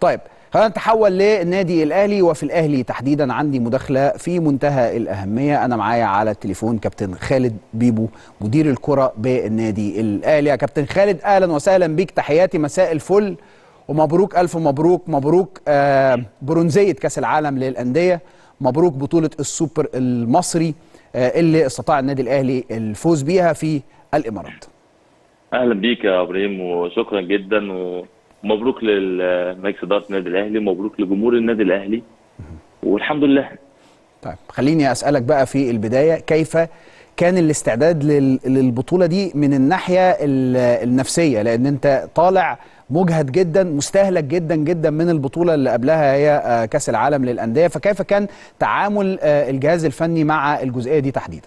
طيب خلينا نتحول للنادي الاهلي وفي الاهلي تحديدا عندي مداخله في منتهى الاهميه انا معايا على التليفون كابتن خالد بيبو مدير الكره بالنادي الاهلي يا كابتن خالد اهلا وسهلا بيك تحياتي مساء الفل ومبروك الف مبروك مبروك آه برونزيه كاس العالم للانديه مبروك بطوله السوبر المصري آه اللي استطاع النادي الاهلي الفوز بيها في الامارات اهلا بيك يا ابراهيم وشكرا جدا ومبروك لمجلس اداره النادي الاهلي ومبروك لجمهور النادي الاهلي والحمد لله طيب خليني اسالك بقى في البدايه كيف كان الاستعداد لل- للبطوله دي من الناحيه ال- النفسيه لان انت طالع مجهد جدا مستهلك جدا جدا من البطوله اللي قبلها هي آه، كاس العالم للانديه فكيف كان تعامل آه، الجهاز الفني مع الجزئيه دي تحديدا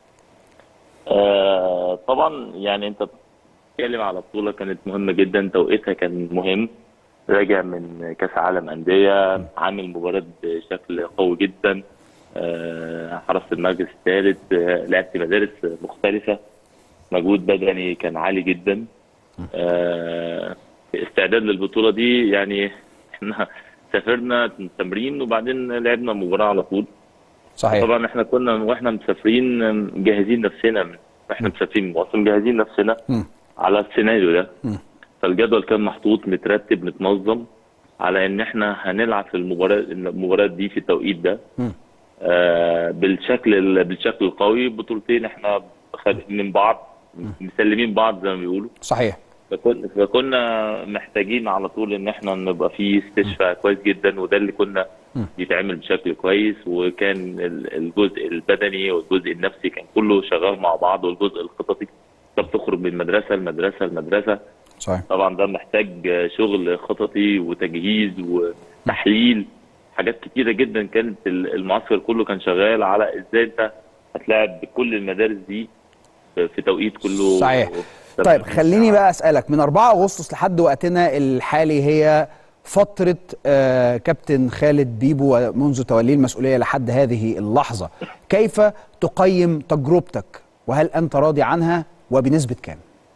آه طبعا يعني انت بتتكلم على بطوله كانت مهمه جدا توقيتها كان مهم راجع من كاس عالم انديه عامل مباراه بشكل قوي جدا آه حرصت المركز الثالث آه لعبت مدارس مختلفه مجهود بدني كان عالي جدا آه استعداد للبطوله دي يعني احنا سافرنا تمرين وبعدين لعبنا مباراه على طول صحيح طبعا احنا كنا واحنا مسافرين مجهزين نفسنا واحنا مسافرين من مصر مجهزين نفسنا مم. على السيناريو ده مم. فالجدول كان محطوط مترتب متنظم على ان احنا هنلعب في المباراه المباريات دي في التوقيت ده مم. آه بالشكل ال- بالشكل القوي بطولتين احنا خد- من بعض مسلمين بعض زي ما بيقولوا صحيح فكنا فكنا محتاجين على طول ان احنا نبقى في استشفاء كويس جدا وده اللي كنا م. بيتعمل بشكل كويس وكان ال- الجزء البدني والجزء النفسي كان كله شغال مع بعض والجزء الخططي انت بتخرج من مدرسه لمدرسه لمدرسه صحيح طبعا ده محتاج شغل خططي وتجهيز وتحليل حاجات كتيره جدا كانت ال- المعسكر كله كان شغال على ازاي انت هتلاعب بكل المدارس دي في في توقيت كله صحيح. طيب خليني بقى اسالك من 4 اغسطس لحد وقتنا الحالي هي فتره آه كابتن خالد بيبو منذ توليه المسؤوليه لحد هذه اللحظه كيف تقيم تجربتك وهل انت راضي عنها وبنسبه كام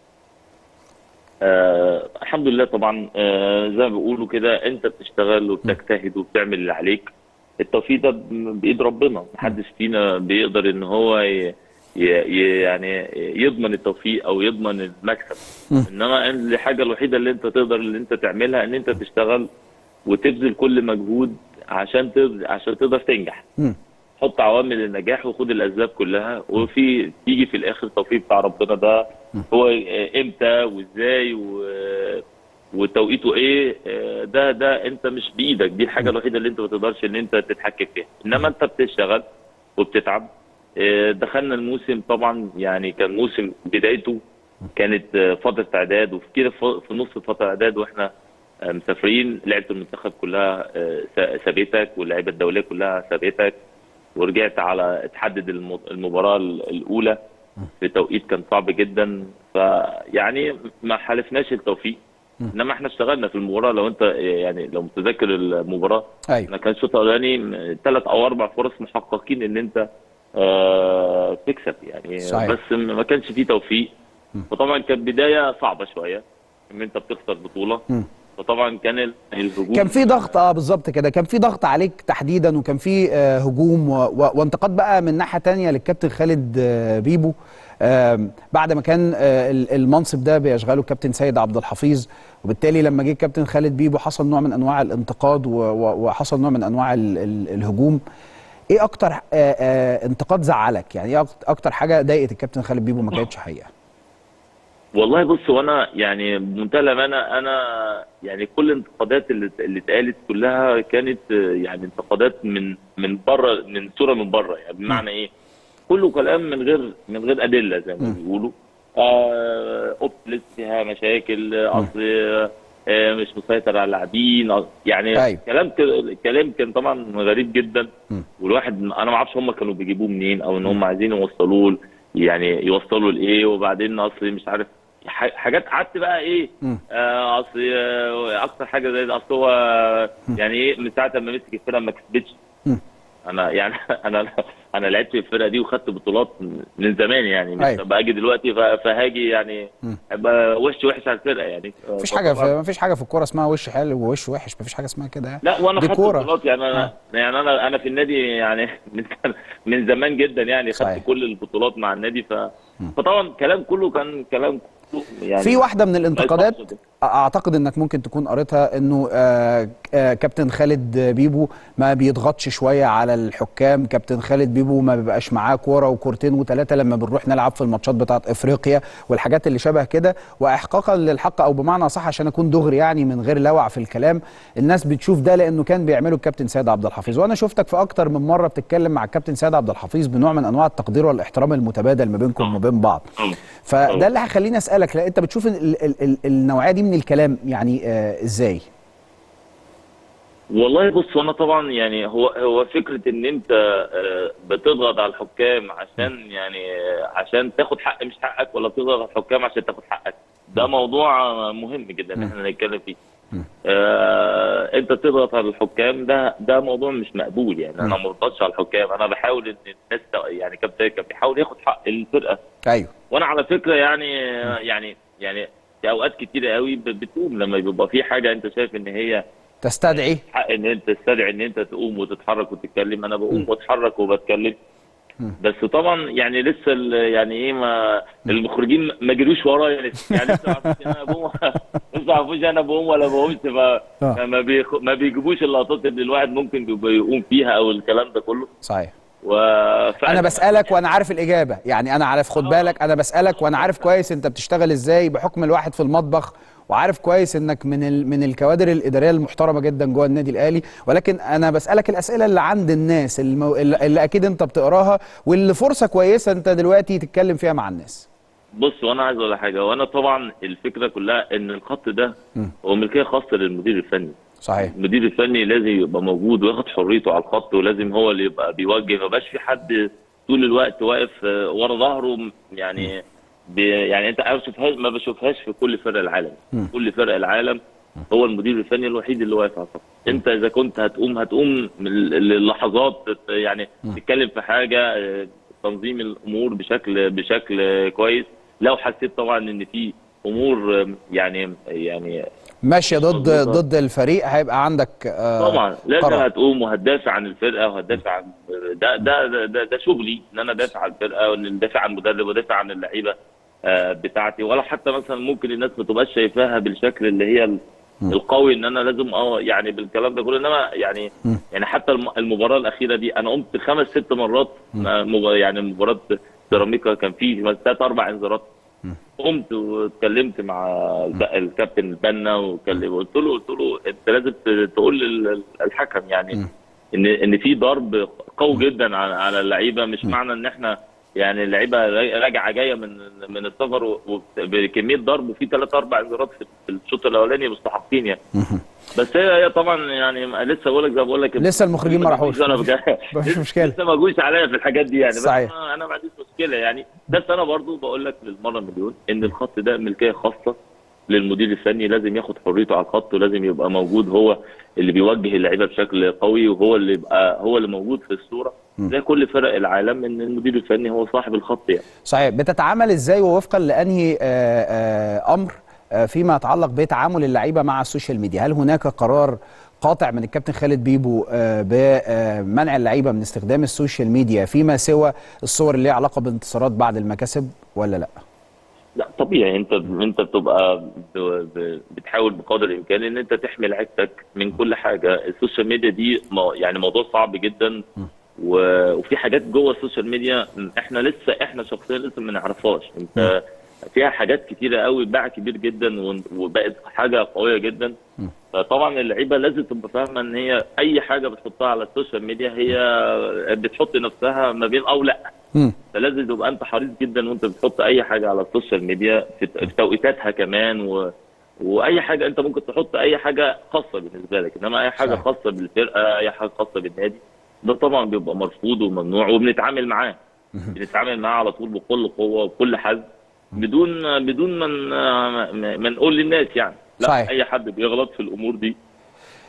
آه الحمد لله طبعا آه زي ما بيقولوا كده انت بتشتغل وبتجتهد وبتعمل اللي عليك التوفيق ده ب- بايد ربنا محدش فينا بيقدر ان هو ي... ي... ي- يعني يضمن التوفيق او يضمن المكسب انما الحاجه الوحيده اللي انت تقدر اللي انت تعملها ان انت تشتغل وتبذل كل مجهود عشان تبذل عشان تقدر تنجح مم. حط عوامل النجاح وخد الاسباب كلها وفي تيجي في الاخر التوفيق بتاع ربنا ده هو امتى وازاي و- وتوقيته ايه آه، ده ده انت مش بايدك دي الحاجه الوحيده اللي انت ما تقدرش ان انت تتحكم فيها انما انت بتشتغل وبتتعب آه، دخلنا الموسم طبعا يعني كان موسم بدايته كانت آه، فتره اعداد وفي كده ف- في نص فتره اعداد واحنا آه، مسافرين لعبه المنتخب كلها آه، س- سابتك واللعيبه الدوليه كلها سابتك ورجعت على تحدد الم- المباراه ال- الاولى في توقيت كان صعب جدا فيعني ما حالفناش التوفيق انما احنا اشتغلنا في المباراه لو انت يعني لو متذكر المباراه ايوه احنا كان الشوط الاولاني ثلاث او اربع فرص محققين ان انت آه تكسب يعني صحيح. بس ما كانش فيه توفيق وطبعا كانت بدايه صعبه شويه ان انت بتخسر بطوله مم. فطبعا كان ال- الهجوم كان في ضغط اه بالظبط كده كان في ضغط عليك تحديدا وكان في آه هجوم و... و... وانتقاد بقى من ناحيه تانية للكابتن خالد آه بيبو آه بعد ما كان آه ال- المنصب ده بيشغله الكابتن سيد عبد الحفيظ وبالتالي لما جه الكابتن خالد بيبو حصل نوع من انواع الانتقاد و... و... وحصل نوع من انواع ال... ال... الهجوم ايه اكتر آه آه انتقاد زعلك يعني ايه أكت- اكتر حاجه ضايقت الكابتن خالد بيبو ما كانتش حقيقه والله بص وانا يعني بمنتهى الامانه انا يعني كل الانتقادات اللي اللي اتقالت كلها كانت آه، يعني انتقادات من من بره من صوره من بره يعني بمعنى ايه؟ كله كلام من غير من غير ادله زي ما بيقولوا آه اوبت لسه فيها مشاكل آه، اصل آه، مش مسيطر على اللاعبين آه، يعني أيوة. كلام ك- كلام كان طبعا غريب جدا مم. والواحد انا ما اعرفش هم كانوا بيجيبوه منين او ان هم عايزين يوصلوه ل- يعني يوصلوا لايه وبعدين اصل مش عارف ح- حاجات قعدت بقى ايه مم. آه، اصل آه، اكتر حاجه زي ده اصل هو يعني ايه من ساعه ما مسك الفرقه ما كسبتش مم. انا يعني انا انا لعبت في الفرقه دي وخدت بطولات من زمان يعني مش أيوة. باجي دلوقتي ف- فهاجي يعني مم. ابقى وش وحش على الفرقه يعني مفيش حاجه في مفيش حاجه في الكوره اسمها وش حلو ووش وحش مفيش حاجه اسمها كده يعني. لا وانا دي خدت كورة. بطولات يعني انا يعني انا انا في النادي يعني من من زمان جدا يعني صحيح. خدت كل البطولات مع النادي ف فطبعا كلام كله كان كلام كله يعني في واحده من ما الانتقادات يصحش. اعتقد انك ممكن تكون قريتها انه آه، آه، كابتن خالد بيبو ما بيضغطش شويه على الحكام كابتن خالد بيبو ما بيبقاش معاه كوره وكورتين وثلاثه لما بنروح نلعب في الماتشات بتاعه افريقيا والحاجات اللي شبه كده واحقاقا للحق او بمعنى صح عشان اكون دغري يعني من غير لوع في الكلام الناس بتشوف ده لانه كان بيعمله الكابتن سيد عبد الحفيظ وانا شفتك في اكتر من مره بتتكلم مع الكابتن سيد عبد الحفيظ بنوع من انواع التقدير والاحترام المتبادل ما بينكم وبين بعض أم. فده اللي هيخليني اسالك لا انت بتشوف ال ال ال النوعيه دي من الكلام يعني آه ازاي والله بص انا طبعا يعني هو هو فكره ان انت آه، بتضغط على الحكام عشان يعني آه، عشان تاخد حق مش حقك ولا بتضغط على الحكام عشان تاخد حقك ده موضوع آه، مهم جدا ان احنا نتكلم فيه آه انت تضغط على الحكام ده ده موضوع مش مقبول يعني انا ما بضغطش على الحكام انا بحاول ان الناس ت- يعني كابتن كان بيحاول ياخد حق الفرقه ايوه وانا على فكره يعني يعني يعني في اوقات كتيره قوي ب- بتقوم لما بيبقى في حاجه انت شايف ان هي تستدعي حق ان انت تستدعي ان انت تقوم وتتحرك وتتكلم انا بقوم واتحرك وبتكلم بس طبعا يعني لسه ال- يعني ايه ما المخرجين ما جريوش ورايا لسه يعني لسه ما عرفوش ان انا بقوم لسه ما عرفوش انا بقوم ولا بقومش ف- آه. ما بيخ... ما بيجيبوش اللقطات اللي الواحد ممكن بيبقى يقوم فيها او الكلام ده كله صحيح و... انا بسالك وانا عارف الاجابه يعني انا عارف خد بالك انا بسالك وانا عارف كويس انت بتشتغل ازاي بحكم الواحد في المطبخ وعارف كويس انك من ال... من الكوادر الاداريه المحترمه جدا جوه النادي الاهلي ولكن انا بسالك الاسئله اللي عند الناس المو... اللي اللي اكيد انت بتقراها واللي فرصه كويسه انت دلوقتي تتكلم فيها مع الناس بص وانا عايز اقول لك حاجه وانا طبعا الفكره كلها ان الخط ده مم. هو ملكيه خاصه للمدير الفني صحيح المدير الفني لازم يبقى موجود وياخد حريته على الخط ولازم هو اللي يبقى بيوجه ما يبقاش في حد طول الوقت واقف آه، ورا ظهره م- يعني بي يعني انت أنا بشوفهاش ما بشوفهاش في كل فرق العالم مم. كل فرق العالم هو المدير الفني الوحيد اللي واقف على الخط انت اذا كنت هتقوم هتقوم من اللحظات تت- يعني تتكلم في حاجه آه، تنظيم الامور بشكل بشكل كويس لو حسيت طبعا ان في امور آه، يعني يعني ماشيه ضد مظبوطة. ضد الفريق هيبقى عندك آه طبعا لازم قرار. هتقوم وهتدافع عن الفرقه وهتدافع عن ده ده ده, ده, ده شغلي ان انا ادافع عن الفرقه وان ادافع عن المدرب وادافع عن اللعيبه آه، بتاعتي ولا حتى مثلا ممكن الناس ما تبقاش شايفاها بالشكل اللي هي ال- القوي ان انا لازم اه يعني بالكلام ده كله انما يعني يعني حتى الم- المباراه الاخيره دي انا قمت خمس ست مرات آه، مب- يعني مباراه سيراميكا كان فيه ثلاث اربع انذارات قمت واتكلمت مع الب- الكابتن البنا وكلم قلت له قلت له انت لازم ت- تقول لل- الحكم يعني ان ان في ضرب قوي جدا على على اللعيبه مش معنى ان احنا يعني اللعيبه راجعه جايه من من السفر و- و- بكميه ضرب وفي ثلاث اربع انذارات في في الشوط الاولاني مستحقين يعني بس هي هي طبعا يعني لسه بقول لك زي ما بقول لك لسه المخرجين ما راحوش. أنا بجا- مفيش مشكلة. لسه ما جوش عليا في الحاجات دي يعني بس صحيح. انا انا ما عنديش مشكله يعني بس انا برضو بقول لك للمره مليون ان الخط ده ملكيه خاصه للمدير الفني لازم ياخد حريته على الخط ولازم يبقى موجود هو اللي بيوجه اللعيبه بشكل قوي وهو اللي يبقى هو اللي موجود في الصوره زي كل فرق العالم ان المدير الفني هو صاحب الخط يعني صحيح بتتعامل ازاي ووفقا لانهي آه، آه، امر آه، فيما يتعلق بتعامل اللعيبه مع السوشيال ميديا هل هناك قرار قاطع من الكابتن خالد بيبو آه، بمنع اللعيبه من استخدام السوشيال ميديا فيما سوى الصور اللي ليها علاقه بانتصارات بعد المكاسب ولا لا لا طبيعي انت انت بتبقى ب- ب- بتحاول بقدر الامكان ان انت تحمي لعيبتك من كل حاجه السوشيال ميديا دي مو- يعني موضوع صعب جدا و- وفي حاجات جوه السوشيال ميديا احنا لسه احنا شخصيا لسه ما نعرفهاش انت فيها حاجات كتيره قوي باع كبير جدا و- وبقت حاجه قويه جدا فطبعا اللعيبه لازم تبقى فاهمه ان هي اي حاجه بتحطها على السوشيال ميديا هي بتحط نفسها ما بين او لا مم. فلازم تبقى انت حريص جدا وانت بتحط اي حاجه على السوشيال ميديا في في توقيتاتها كمان و... واي حاجه انت ممكن تحط اي حاجه خاصه بالنسبه لك انما اي حاجه صحيح. خاصه بالفرقه اي حاجه خاصه بالنادي ده طبعا بيبقى مرفوض وممنوع وبنتعامل معاه بنتعامل معاه على طول بكل قوه وبكل حزم بدون بدون ما من... ما نقول للناس يعني لا صحيح. اي حد بيغلط في الامور دي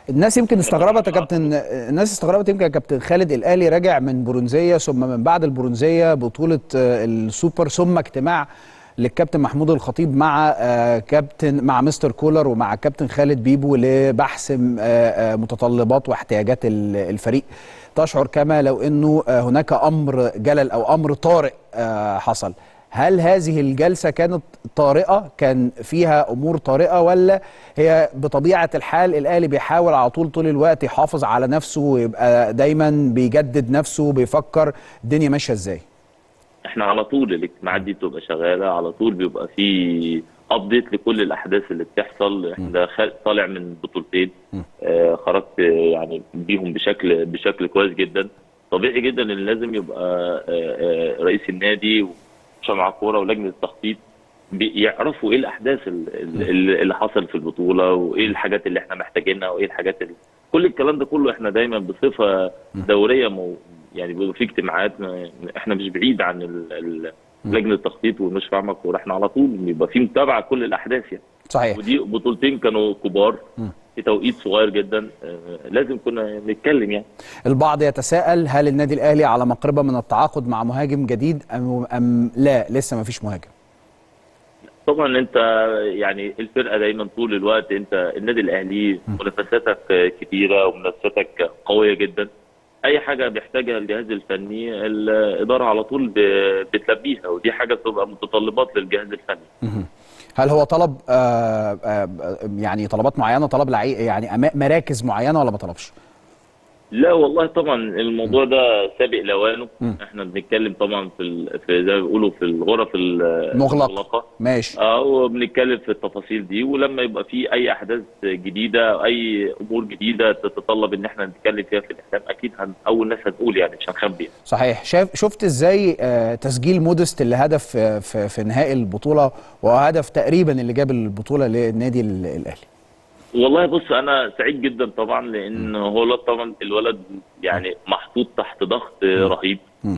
الناس يمكن استغربت يا كابتن الناس استغربت يمكن يا كابتن خالد الاهلي راجع من برونزيه ثم من بعد البرونزيه بطوله آه، السوبر ثم اجتماع للكابتن محمود الخطيب مع آه، كابتن مع مستر كولر ومع كابتن خالد بيبو لبحث آه، آه، متطلبات واحتياجات ال- الفريق تشعر كما لو انه آه، هناك امر جلل او امر طارئ آه، حصل هل هذه الجلسة كانت طارئة كان فيها أمور طارئة ولا هي بطبيعة الحال الأهلي بيحاول على طول طول الوقت يحافظ على نفسه ويبقى دايما بيجدد نفسه بيفكر الدنيا ماشية ازاي احنا على طول الاجتماعات دي بتبقى شغاله على طول بيبقى في ابديت لكل الاحداث اللي بتحصل احنا خ- طالع من بطولتين آه خرجت آه، يعني بيهم بشكل بشكل كويس جدا طبيعي جدا ان لازم يبقى آه آه رئيس النادي وشمع كوره ولجنه التخطيط بيعرفوا ايه الاحداث ال- ال- اللي حصل في البطوله وايه الحاجات اللي احنا محتاجينها وايه الحاجات اللي كل الكلام ده كله احنا دايما بصفه دوريه مو يعني بيبقى في اجتماعات ما- احنا مش بعيد عن ال- ال- لجنه التخطيط ومش فاهمه كوره احنا على طول بيبقى في متابعه كل الاحداث يعني صحيح ودي بطولتين كانوا كبار م. في توقيت صغير جدا آه، لازم كنا نتكلم يعني البعض يتساءل هل النادي الأهلي على مقربة من التعاقد مع مهاجم جديد أم, أم لا لسه ما فيش مهاجم طبعا انت يعني الفرقه دايما طول الوقت انت النادي الاهلي منافساتك كتيره ومنافساتك قويه جدا اي حاجه بيحتاجها الجهاز الفني الاداره على طول ب- بتلبيها ودي حاجه بتبقى متطلبات للجهاز الفني مهم. هل هو طلب آه آه يعني طلبات معينة طلب لعي يعني أما- مراكز معينة ولا ما طلبش لا والله طبعا الموضوع ده سابق لوانه مم. احنا بنتكلم طبعا في ال... في زي ما بيقولوا في الغرف ال- مغلقة. المغلقه ماشي اه وبنتكلم في التفاصيل دي ولما يبقى في اي احداث جديده او اي امور جديده تتطلب ان احنا نتكلم فيها في الاعلام اكيد هن اول ناس هنقول يعني مش هنخبي صحيح شايف شفت ازاي آه تسجيل مودست اللي هدف في, في, في نهائي البطوله وهو هدف تقريبا اللي جاب البطوله للنادي ال- الاهلي والله بص انا سعيد جدا طبعا لان هو الولد طبعا الولد يعني محطوط تحت ضغط رهيب مم.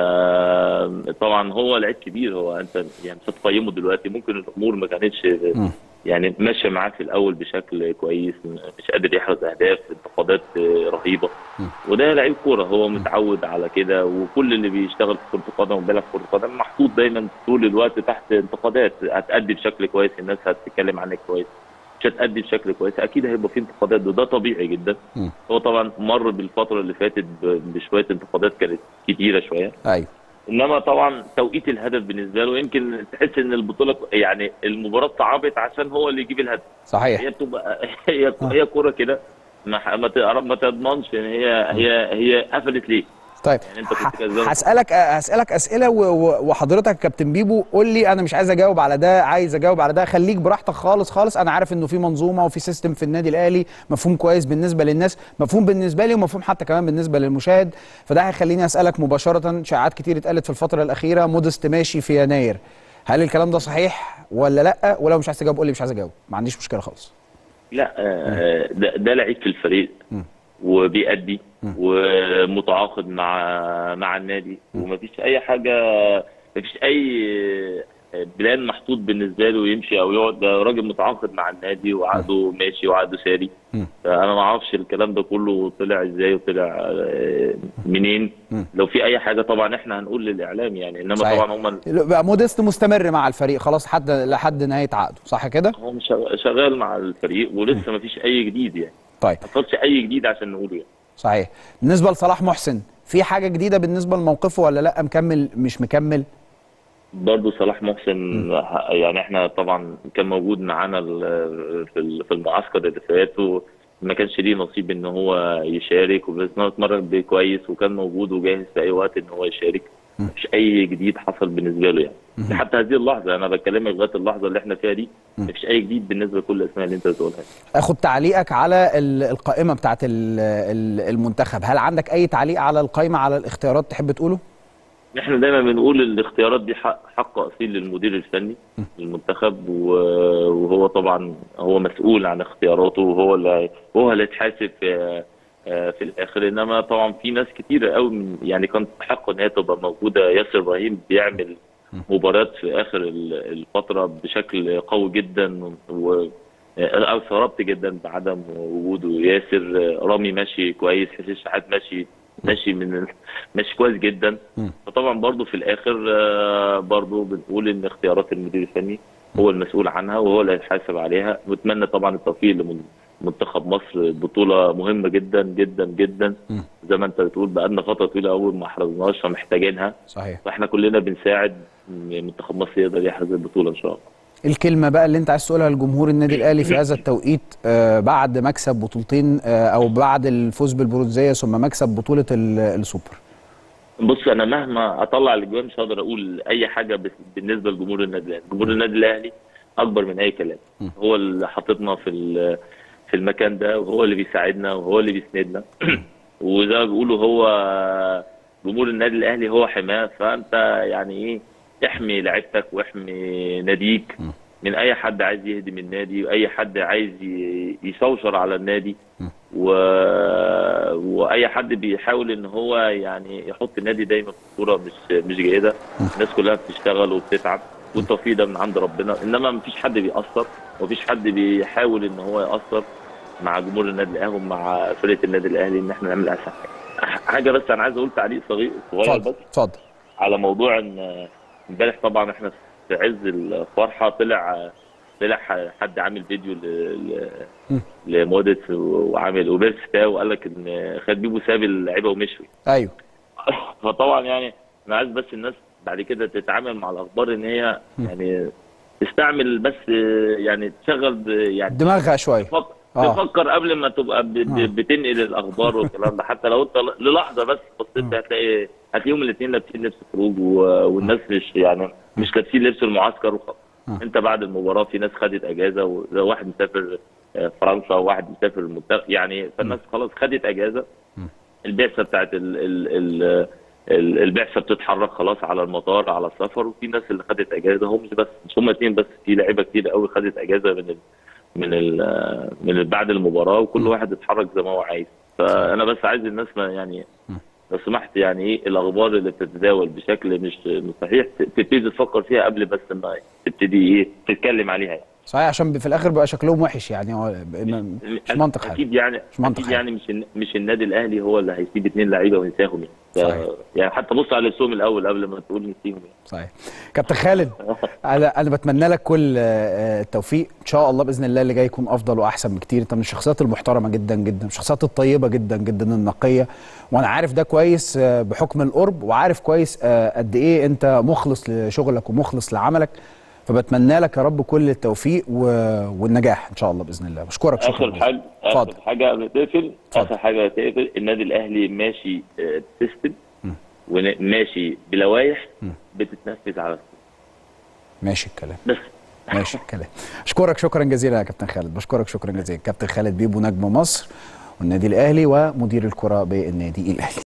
آه طبعا هو لعيب كبير هو انت يعني مش هتقيمه دلوقتي ممكن الامور ما كانتش مم. يعني ماشيه معاه في الاول بشكل كويس مش قادر يحرز اهداف انتقادات آه، رهيبه وده لعيب كوره هو متعود على كده وكل اللي بيشتغل في كره القدم وبيلعب في كره القدم محطوط دايما طول الوقت تحت انتقادات هتأدي بشكل كويس الناس هتتكلم عنك كويس مش هتأدي بشكل كويس اكيد هيبقى في انتقادات وده طبيعي جدا مم. هو طبعا مر بالفتره اللي فاتت ب- بشويه انتقادات كانت كتيره شويه ايوه انما طبعا توقيت الهدف بالنسبه له يمكن تحس ان البطوله يعني المباراه صعبت عشان هو اللي يجيب الهدف صحيح هي بتبقى هي هي كوره كده ما ما تعرف- ما تضمنش ان هي هي هي قفلت ليه طيب يعني أنت كنت ح- كسبان. هسألك هسألك أسئلة و- و- وحضرتك يا كابتن بيبو قول لي أنا مش عايز أجاوب على ده عايز أجاوب على ده خليك براحتك خالص خالص أنا عارف إنه في منظومة وفي سيستم في النادي الأهلي مفهوم كويس بالنسبة للناس مفهوم بالنسبة لي ومفهوم حتى كمان بالنسبة للمشاهد فده هيخليني أسألك مباشرة شائعات كتير اتقالت في الفترة الأخيرة مودست ماشي في يناير هل الكلام ده صحيح ولا لأ ولو مش عايز تجاوب قول لي مش عايز أجاوب ما عنديش مشكلة خالص لا آه، ده, ده لعيب في الفريق وبيأدي ومتعاقد مع مع النادي ومفيش اي حاجه مفيش اي بلان محطوط بالنسبه له يمشي او يقعد ده راجل متعاقد مع النادي وعقده ماشي وعقده ساري مم. فانا ما اعرفش الكلام ده كله طلع ازاي وطلع آه، منين مم. لو في اي حاجه طبعا احنا هنقول للاعلام يعني انما صحيح. طبعا هم بقى مودست مستمر مع الفريق خلاص لحد لحد نهاية عقده صح كده؟ هو مش شغال مع الفريق ولسه ما فيش اي جديد يعني طيب ما حصلش اي جديد عشان نقوله يعني صحيح بالنسبه لصلاح محسن في حاجه جديده بالنسبه لموقفه ولا لا مكمل مش مكمل برضه صلاح محسن ه- يعني احنا طبعا كان موجود معانا ال- في ال- في المعسكر اللي فات وما كانش ليه نصيب ان هو يشارك وبس إن هو اتمرن كويس وكان موجود وجاهز في اي وقت ان هو يشارك مش اي جديد حصل بالنسبه له يعني حتى هذه اللحظه انا بكلمك لغايه اللحظه اللي احنا فيها دي مفيش اي جديد بالنسبه لكل الاسماء اللي انت بتقولها اخد تعليقك على ال- القائمه بتاعت ال- ال- المنتخب هل عندك اي تعليق على القائمه على الاختيارات تحب تقوله احنا دايما بنقول الاختيارات دي حق, حق اصيل للمدير الفني للمنتخب و- وهو طبعا هو مسؤول عن اختياراته وهو اللي وهو اللي يتحاسب في في الاخر انما طبعا في ناس كتيره قوي من يعني كان تحق ان هي تبقى موجوده ياسر ابراهيم بيعمل مباريات في اخر ال- الفتره بشكل قوي جدا و آه، او استغربت جدا بعدم وجوده ياسر آه، رامي ماشي كويس حسين شحات ماشي ماشي من ماشي كويس جدا مم. فطبعا برضو في الاخر آه، برضو بنقول ان اختيارات المدير الفني هو المسؤول عنها وهو اللي هيتحاسب عليها ونتمنى طبعا التوفيق لمنتخب مصر بطولة مهمة جدا جدا جدا مم. زي ما انت بتقول بقالنا فترة طويلة قوي ما حرزناش فمحتاجينها صحيح فاحنا كلنا بنساعد إن منتخب مصر يقدر يحرز البطولة ان شاء الله الكلمة بقى اللي انت عايز تقولها لجمهور النادي الاهلي في هذا التوقيت آه بعد مكسب بطولتين آه او بعد الفوز بالبرونزية ثم مكسب بطولة ال- السوبر بص انا مهما اطلع الاجوان مش هقدر اقول اي حاجه بس بالنسبه لجمهور النادي الاهلي، جمهور النادي الاهلي اكبر من اي كلام، م. هو اللي حاططنا في ال- في المكان ده وهو اللي بيساعدنا وهو اللي بيسندنا وزي ما بيقولوا هو جمهور النادي الاهلي هو حماه فانت يعني ايه احمي لعيبتك واحمي ناديك م. من اي حد عايز يهدم النادي واي حد عايز ي- يشوشر على النادي و... واي حد بيحاول ان هو يعني يحط النادي دايما في صوره مش مش جيده الناس كلها بتشتغل وبتتعب والتوفيق ده من عند ربنا انما مفيش حد بيأثر ومفيش حد بيحاول ان هو يأثر مع جمهور النادي الاهلي ومع فرقه النادي الاهلي ان احنا نعمل احسن حاجه حاجه بس انا عايز اقول تعليق صغير صغير اتفضل بس اتفضل على موضوع ان امبارح طبعا احنا في عز الفرحه طلع طلع حد عامل فيديو ل- م. ل- لموديت وعامل وبيرستا وقال لك ان خد بيبو ساب اللعيبه ومشوي ايوه فطبعا يعني انا عايز بس الناس بعد كده تتعامل مع الاخبار ان هي يعني تستعمل بس يعني تشغل ب- يعني دماغها شوية تفكر آه. تفكر قبل ما تبقى ب- ب- آه. بتنقل الاخبار والكلام ده حتى لو انت للحظه بس بصيت هتلاقي هتلاقيهم الاثنين لابسين لبس خروج و- والناس مش يعني مش لابسين لبس المعسكر وخلاص آه. انت بعد المباراه في ناس خدت اجازه وزي واحد مسافر آه، فرنسا وواحد مسافر المنتخب يعني فالناس خلاص خدت اجازه البعثه بتاعت ال ال ال ال- البعثه بتتحرك خلاص على المطار على السفر وفي ناس اللي خدت اجازه هم مش بس مش هم اثنين بس في لعيبه كتير قوي خدت اجازه من ال من ال من ال بعد المباراه وكل واحد اتحرك زي ما هو عايز فانا بس عايز الناس ما يعني لو سمحت يعني ايه الاخبار اللي بتتداول بشكل مش مش صحيح ت- تبتدي تفكر فيها قبل بس ما تبتدي ايه تتكلم عليها يعني. صحيح عشان في الاخر بقى شكلهم وحش يعني هو م- مش منطق حاجة اكيد يعني مش منطق اكيد حاجة. يعني مش الن- مش النادي الاهلي هو اللي هيسيب اثنين لعيبه وينساهم يعني صحيح. ف- يعني حتى بص على لبسهم الاول قبل ما تقول نسيهم يعني. صحيح كابتن خالد انا انا بتمنى لك كل آه، آه، التوفيق ان شاء الله باذن الله اللي جاي يكون افضل واحسن بكتير انت من الشخصيات المحترمه جدا جدا من الشخصيات الطيبه جدا جدا النقيه وانا عارف ده كويس آه، بحكم القرب وعارف كويس آه، قد ايه انت مخلص لشغلك ومخلص لعملك فبتمنى لك يا رب كل التوفيق و... والنجاح ان شاء الله باذن الله بشكرك شكرا اخر جزيلا. حاجه اتفضل. اخر حاجه قبل ما تقفل اتفضل. اخر حاجه تقفل النادي الاهلي ماشي آه، بسيستم وماشي بلوائح بتتنفذ على السيستم. ماشي الكلام بس ماشي الكلام اشكرك شكرا جزيلا يا كابتن خالد بشكرك شكرا جزيلا كابتن خالد بيبو نجم مصر والنادي الاهلي ومدير الكره بالنادي الاهلي